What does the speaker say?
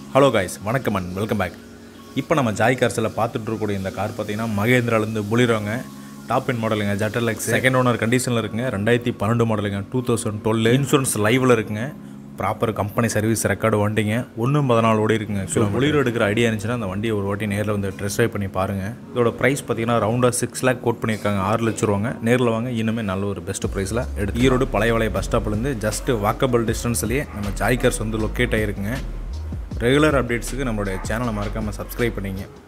hello guys வணக்கம் and welcome back இப்போ நம்ம ஜாய் கார்ஸில் பார்த்துட்டு இருக்கக்கூடிய இந்த கார் பார்த்தீங்கன்னா மகேந்திராலேருந்து புலிரோங்க டாப் இன் மாடலுங்க ஜட்டலெக்ஸ் செகண்ட் ஓனர் கண்டிஷனில் இருக்குங்க ரெண்டாயிரத்தி பன்னெண்டு மாடலுங்க டூ தௌசண்ட் டுவெல் இன்சூரன்ஸ் லைவில் இருக்குங்க ப்ராப்பர் கம்பெனி சர்வீஸ் ரெக்கார்டு வண்டிங்க ஒன்றும் பதினாலு ஓடி இருக்குங்க ஸோ புலிரோ எடுக்கிற ஐடியா இருந்துச்சுன்னா அந்த வண்டியை ஒரு வாட்டி நேரில் வந்து ட்ரெஸ் ட்ரைவ் பண்ணி பாருங்கள் இதோட ப்ரைஸ் பார்த்தீங்கன்னா ரவுண்டாக சிக்ஸ் லேக் கோட் பண்ணியிருக்காங்க ஆறு லட்ச ரூபாங்க நேரில் வாங்க இன்னுமே நல்ல ஒரு பெஸ்ட் ப்ரைஸில் எடுத்து ஈரோடு பழைய வளைய பஸ் ஸ்டாப்லேருந்து ஜஸ்ட் வாக்கபிள் டிஸ்டன்ஸ்லேயே நம்ம ஜாய் கார்ஸ் வந்து லொக்கேட் ஆகிருக்குங்க ரெகுலர் அப்டேட்ஸுக்கு நம்மளுடைய சேனலை மறக்காமல் சப்ஸ்கிரைப் பண்ணிங்க